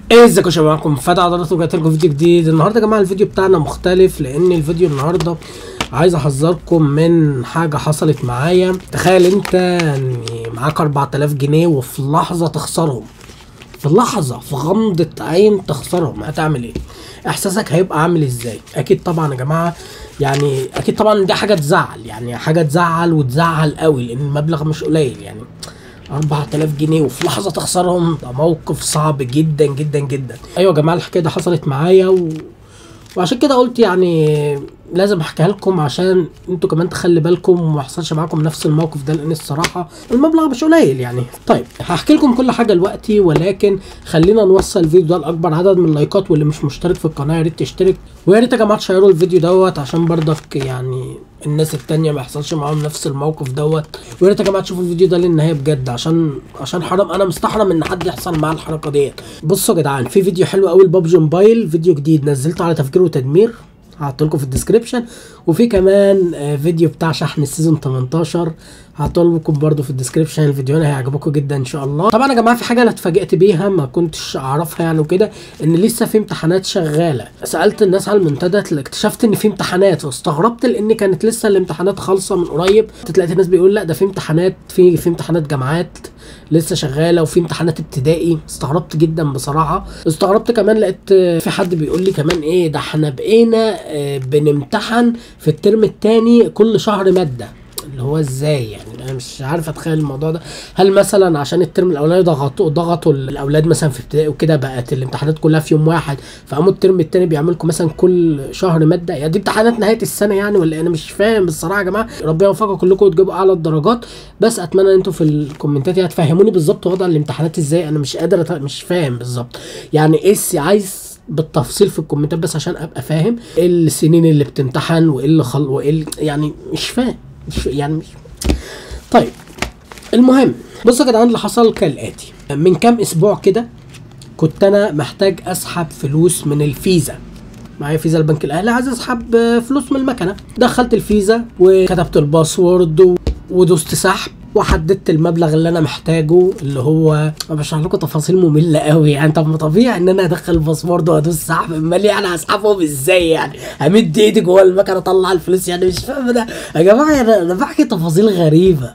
ازيكم يا شباب معاكم فتح عضلات وجات لكم فيديو جديد النهارده يا جماعه الفيديو بتاعنا مختلف لان الفيديو النهارده عايز احذركم من حاجه حصلت معايا تخيل انت يعني معاك 4000 جنيه وفي لحظه تخسرهم في لحظه في غمضه عين تخسرهم هتعمل ايه احساسك هيبقى عامل ازاي اكيد طبعا يا جماعه يعني اكيد طبعا دي حاجه تزعل يعني حاجه تزعل وتزعل قوي لان المبلغ مش قليل يعني 4000 جنيه وفي لحظه تخسرهم ده موقف صعب جدا جدا جدا ايوه يا جماعه الحكايه دي حصلت معايا و... وعشان كده قلت يعني لازم احكيها لكم عشان انتوا كمان تخلي بالكم وما يحصلش معاكم نفس الموقف ده لان الصراحه المبلغ مش قليل يعني طيب هحكي لكم كل حاجه دلوقتي ولكن خلينا نوصل الفيديو ده لاكبر عدد من اللايكات واللي مش مشترك في القناه يا ريت تشترك ويا ريت يا جماعه تشيروا الفيديو دوت عشان برضك يعني الناس التانية ما يحصلش معاهم نفس الموقف دوت ويا ريت يا جماعه تشوفوا الفيديو ده للنهايه بجد عشان عشان حرام انا مستحرم ان حد يحصل معاه الحركه ديت بصوا يا جدعان في فيديو حلو قوي لبابجي موبايل فيديو جديد نزلته على تفجير وتدمير هحط لكم في الديسكريبشن وفي كمان آه، فيديو بتاع شحن السيزون 18 هحط لكم برضو في الديسكريبشن الفيديوهين هيعجبكم جدا ان شاء الله طبعا يا جماعه في حاجه انا اتفاجئت بيها ما كنتش اعرفها يعني وكده ان لسه في امتحانات شغاله سالت الناس على المنتدى اكتشفت ان في امتحانات واستغربت لان كانت لسه الامتحانات خالصه من قريب تلاقي الناس بيقول لا ده في امتحانات في في امتحانات جامعات لسه شغاله وفي امتحانات ابتدائي استغربت جدا بصراحه استغربت كمان لقيت آه، في حد بيقول لي كمان ايه ده احنا بقينا آه، بنمتحن في الترم الثاني كل شهر ماده اللي هو ازاي يعني انا مش عارف اتخيل الموضوع ده هل مثلا عشان الترم الاولاني ضغطوا ضغطوا الاولاد مثلا في ابتدائي وكده بقت الامتحانات كلها في يوم واحد فقاموا الترم التاني بيعملوا لكم مثلا كل شهر ماده يعني دي امتحانات نهايه السنه يعني ولا إيه؟ انا مش فاهم بصراحه يا جماعه ربنا يوفقكم كلكم وتجيبوا اعلى الدرجات بس اتمنى ان انتوا في الكومنتات يعني تفهموني بالظبط وضع الامتحانات ازاي انا مش قادر أت- مش فاهم بالظبط يعني ايه الس- عايز بالتفصيل في الكومنتات بس عشان ابقى فاهم ايه السنين اللي بتمتحن وايه اللي خل وايه اللي- يعني مش فاهم مش يعني مش طيب المهم بصوا يا جدعان اللي حصل كالاتي من كام اسبوع كده كنت انا محتاج اسحب فلوس من الفيزا معايا فيزا البنك الاهلي عايز اسحب آه، فلوس من المكنه دخلت الفيزا وكتبت الباسورد و- ودوست سحب وحددت المبلغ اللي انا محتاجه اللي هو ما بشرح لكم تفاصيل ممله قوي يعني طب ما طبيعي ان انا ادخل الباسورد وادوس سحب امال يعني هسحبهم ازاي يعني همد ايدي جوه المكنه اطلع الفلوس يعني مش فاهم ده يا جماعه انا انا بحكي تفاصيل غريبه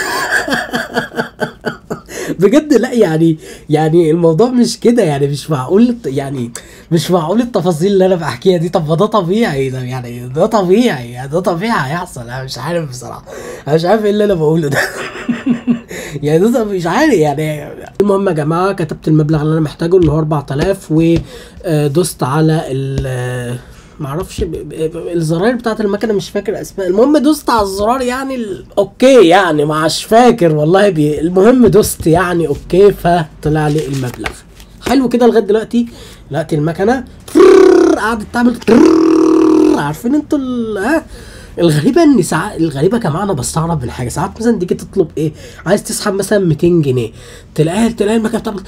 بجد لا يعني يعني الموضوع مش كده يعني مش معقول يعني مش معقول التفاصيل اللي انا بحكيها دي طب ما ده طبيعي ده يعني ده طبيعي يعني ده طبيعي هيحصل انا مش عارف بصراحه انا مش عارف ايه اللي انا بقوله ده يعني ده مش عارف يعني المهم يا جماعه كتبت المبلغ اللي انا محتاجه اللي هو 4000 ودوست على ال معرفش ب- ب- الزراير بتاعت المكنه مش فاكر اسماء المهم دوست على الزرار يعني ال... اوكي يعني مش فاكر والله بي... المهم دوست يعني اوكي فطلع لي المبلغ حلو كده لغايه دلوقتي دلوقتي المكنه قعدت تعمل عارفين انتوا ال... ها الغريبه ان ساعات الغريبه كمان انا بستغرب من حاجه ساعات مثلا تيجي تطلب ايه عايز تسحب مثلا 200 جنيه تلاقيها تلاقي المكنه بتعمل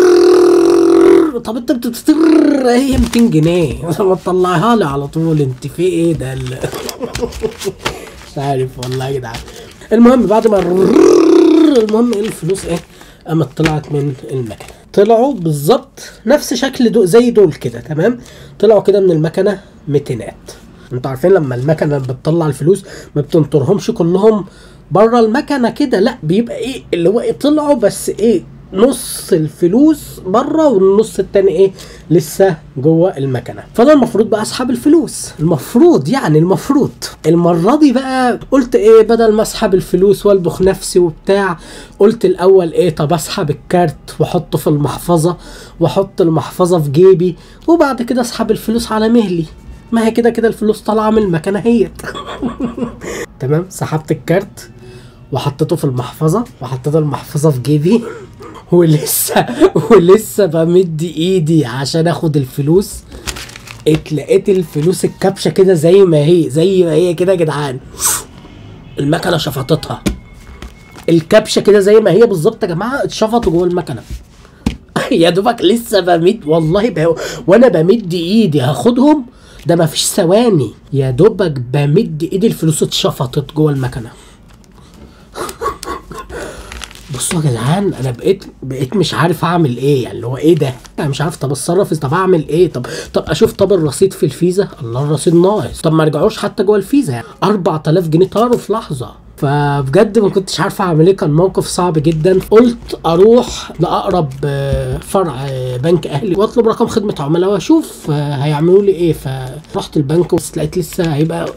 طب انت بتتر هي 200 جنيه ما تطلعها لي على طول انت في ايه ده ال- مش عارف والله يا جدعان المهم بعد ما المهم ايه الفلوس ايه قامت طلعت من المكنه طلعوا بالظبط نفس شكل دول زي دول كده تمام طلعوا كده من المكنه ميتينات انتوا عارفين لما المكنه بتطلع الفلوس ما بتنطرهمش كلهم بره المكنه كده لا بيبقى ايه اللي هو ايه طلعوا بس ايه نص الفلوس بره والنص التاني ايه لسه جوه المكنه فانا المفروض بقى اسحب الفلوس المفروض يعني المفروض المره دي بقى قلت ايه بدل ما اسحب الفلوس والبخ نفسي وبتاع قلت الاول ايه طب اسحب الكارت واحطه في المحفظه واحط المحفظه في جيبي وبعد كده اسحب الفلوس على مهلي ما هي كده كده الفلوس طالعه من المكنه هي تمام سحبت الكارت وحطيته في المحفظة وحطيت المحفظة في جيبي ولسه ولسه بمد ايدي عشان اخد الفلوس اتلقيت الفلوس الكبشة كده زي ما هي زي ما هي كده يا جدعان المكنة شفطتها الكبشة كده زي ما هي بالظبط يا جماعة اتشفطوا جوه المكنة يا دوبك لسه بمد والله ب... وانا بمد ايدي هاخدهم ده مفيش ثواني يا دوبك بمد ايدي الفلوس اتشفطت جوه المكنه بصوا يا جدعان انا بقيت بقيت مش عارف اعمل ايه يعني اللي هو ايه ده انا مش عارف طب اتصرف طب اعمل ايه طب طب اشوف طب الرصيد في الفيزا الله الرصيد ناقص طب ما رجعوش حتى جوه الفيزا يعني 4000 جنيه طاروا في لحظه فبجد ما كنتش عارف اعمل ايه كان موقف صعب جدا قلت اروح لاقرب آه، فرع آه، بنك اهلي واطلب رقم خدمه عملاء واشوف آه، هيعملوا لي ايه فرحت البنك بس لقيت لسه هيبقى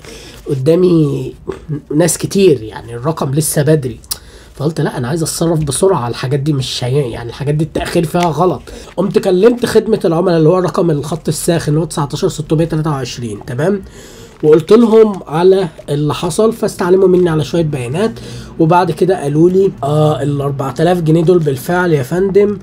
قدامي ناس كتير يعني الرقم لسه بدري فقلت لا انا عايز اتصرف بسرعه الحاجات دي مش هي يعني الحاجات دي التاخير فيها غلط قمت كلمت خدمه العملاء اللي هو رقم الخط الساخن اللي هو 19623 تمام وقلت لهم على اللي حصل فاستعلموا مني على شويه بيانات وبعد كده قالوا لي اه ال 4000 جنيه دول بالفعل يا فندم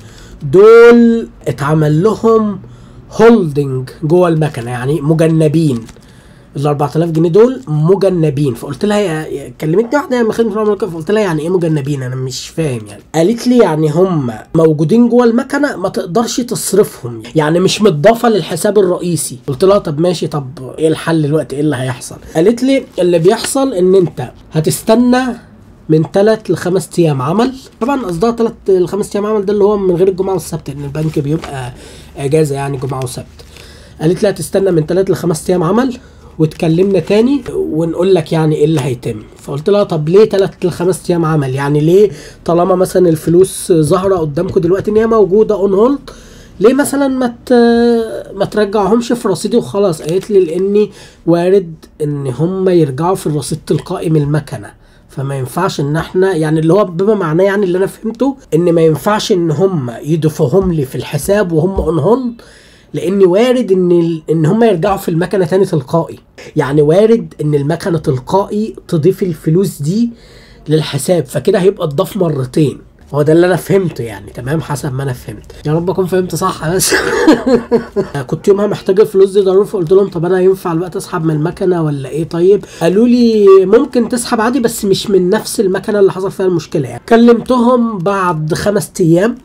دول اتعمل لهم هولدنج جوه المكنه يعني مجنبين ال 4000 جنيه دول مجنبين فقلت لها يا- يا- كلمتني واحده من خدمه العملاء فقلت لها يعني ايه مجنبين انا مش فاهم يعني قالت لي يعني هم موجودين جوه المكنه ما تقدرش تصرفهم يعني مش متضافه للحساب الرئيسي قلت لها طب ماشي طب ايه الحل دلوقتي ايه اللي هيحصل قالت لي اللي بيحصل ان انت هتستنى من ثلاث لخمس ايام عمل طبعا قصدها ثلاث لخمس ايام عمل ده اللي هو من غير الجمعه والسبت لان البنك بيبقى اجازه يعني جمعه وسبت قالت لي هتستنى من ثلاث لخمس ايام عمل وتكلمنا تاني ونقول لك يعني ايه اللي هيتم فقلت لها طب ليه ثلاث لخمس ايام عمل يعني ليه طالما مثلا الفلوس ظاهره قدامكم دلوقتي ان هي موجوده اون هولد ليه مثلا ما ت... ما ترجعهمش في رصيدي وخلاص قالت لي لاني وارد ان هم يرجعوا في الرصيد تلقائي من المكنه فما ينفعش ان احنا يعني اللي هو بما معناه يعني اللي انا فهمته ان ما ينفعش ان هم يضيفوهم لي في الحساب وهم اون هولد لان وارد ان ال- ان هم يرجعوا في المكنه تاني تلقائي يعني وارد ان المكنه تلقائي تضيف الفلوس دي للحساب فكده هيبقى اتضاف مرتين هو ده اللي انا فهمته يعني تمام حسب ما انا فهمت يا رب اكون فهمت صح بس كنت يومها محتاج الفلوس دي ضروري فقلت لهم طب انا ينفع الوقت اسحب من المكنه ولا ايه طيب قالوا لي ممكن تسحب عادي بس مش من نفس المكنه اللي حصل فيها المشكله يعني كلمتهم بعد خمس ايام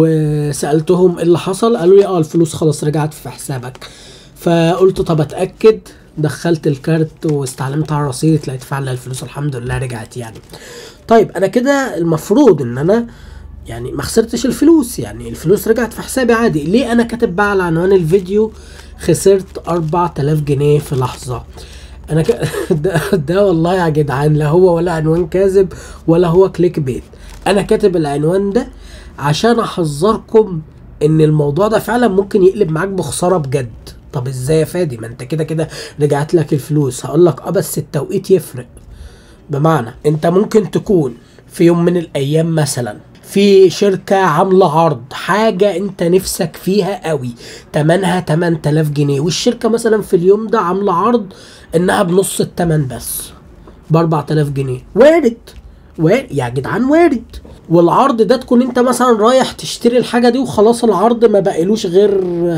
وسالتهم ايه اللي حصل قالوا لي اه الفلوس خلاص رجعت في حسابك فقلت طب اتاكد دخلت الكارت واستعلمت على الرصيد لقيت فعلا الفلوس الحمد لله رجعت يعني طيب انا كده المفروض ان انا يعني ما خسرتش الفلوس يعني الفلوس رجعت في حسابي عادي ليه انا كاتب بقى على عنوان الفيديو خسرت 4000 جنيه في لحظة انا ك... ده, ده والله يا جدعان لا هو ولا عنوان كاذب ولا هو كليك بيت انا كاتب العنوان ده عشان احذركم ان الموضوع ده فعلا ممكن يقلب معاك بخسارة بجد طب ازاي يا فادي ما انت كده كده رجعت لك الفلوس هقول لك اه بس التوقيت يفرق بمعنى انت ممكن تكون في يوم من الايام مثلا في شركة عاملة عرض حاجة انت نفسك فيها قوي تمنها 8000 جنيه والشركة مثلا في اليوم ده عاملة عرض انها بنص التمن بس ب 4000 جنيه وارد وارد يا جدعان وارد والعرض ده تكون انت مثلا رايح تشتري الحاجة دي وخلاص العرض ما بقالوش غير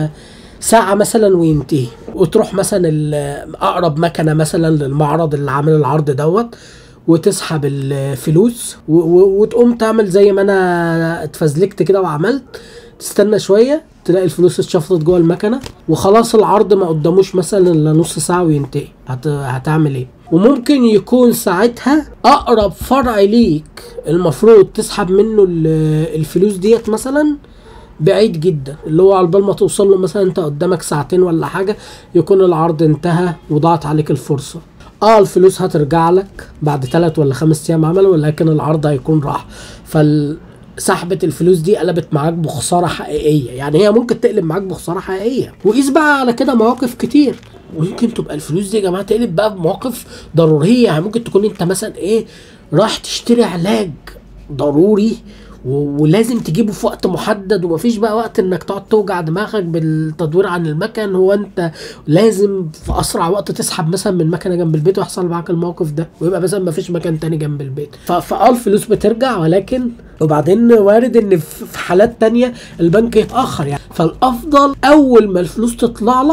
ساعة مثلا وينتهي وتروح مثلا ال- أقرب مكنة مثلا للمعرض اللي عامل العرض دوت وتسحب الفلوس و- و- وتقوم تعمل زي ما انا اتفزلكت كده وعملت تستنى شوية تلاقي الفلوس اتشفطت جوه المكنة وخلاص العرض ما قداموش مثلا الا نص ساعة وينتهي هت... هتعمل ايه وممكن يكون ساعتها اقرب فرع ليك المفروض تسحب منه ال- الفلوس ديت مثلا بعيد جدا اللي هو على بال ما توصل له مثلا انت قدامك ساعتين ولا حاجه يكون العرض انتهى وضاعت عليك الفرصه اه الفلوس هترجع لك بعد ثلاث ولا خمس ايام عمل ولكن العرض هيكون راح فال سحبة الفلوس دي قلبت معاك بخسارة حقيقية يعني هي ممكن تقلب معاك بخسارة حقيقية وقيس بقى على كده مواقف كتير ممكن تبقى الفلوس دي يا جماعة تقلب بقى بمواقف ضرورية يعني ممكن تكون انت مثلا ايه رايح تشتري علاج ضروري و- ولازم تجيبه في وقت محدد ومفيش بقى وقت انك تقعد توجع دماغك بالتدوير عن المكن هو انت لازم في اسرع وقت تسحب مثلا من مكنه جنب البيت ويحصل معاك الموقف ده ويبقى مثلا مفيش مكان تاني جنب البيت ف- فاه الفلوس بترجع ولكن وبعدين وارد ان في في حالات تانية البنك يتاخر يعني فالافضل اول ما الفلوس تطلع لك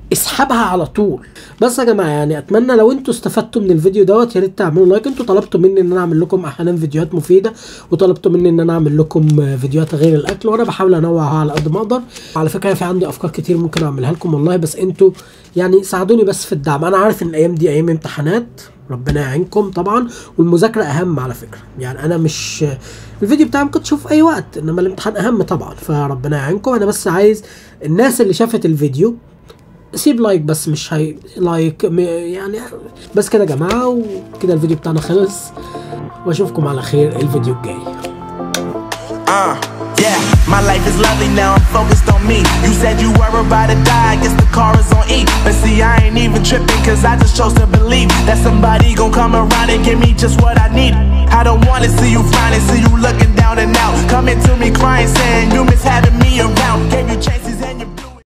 اسحبها على طول بس يا جماعه يعني اتمنى لو انتوا استفدتوا من الفيديو دوت يا ريت تعملوا لايك انتوا طلبتوا مني ان انا اعمل لكم احيانا فيديوهات مفيده وطلبتوا مني ان انا اعمل لكم فيديوهات غير الاكل وانا بحاول انوعها على قد ما اقدر على فكره في عندي افكار كتير ممكن اعملها لكم والله بس انتوا يعني ساعدوني بس في الدعم انا عارف ان الايام دي ايام امتحانات ربنا يعينكم طبعا والمذاكره اهم على فكره يعني انا مش الفيديو بتاعي ممكن تشوف في اي وقت انما الامتحان اهم طبعا فربنا يعينكم انا بس عايز الناس اللي شافت الفيديو سيب لايك بس مش هي لايك م- يعني بس كده يا جماعه وكده الفيديو بتاعنا خلص واشوفكم على خير الفيديو الجاي Uh, yeah, my life is lovely now, I'm focused on me. You said you were about to die, I guess the car is on E. But see, I ain't even tripping, cause I just chose to believe that somebody gon' come around and give me just what I need. I don't wanna see you frowning, see you looking down and out. Coming to me crying, saying you miss having me around. Gave you change.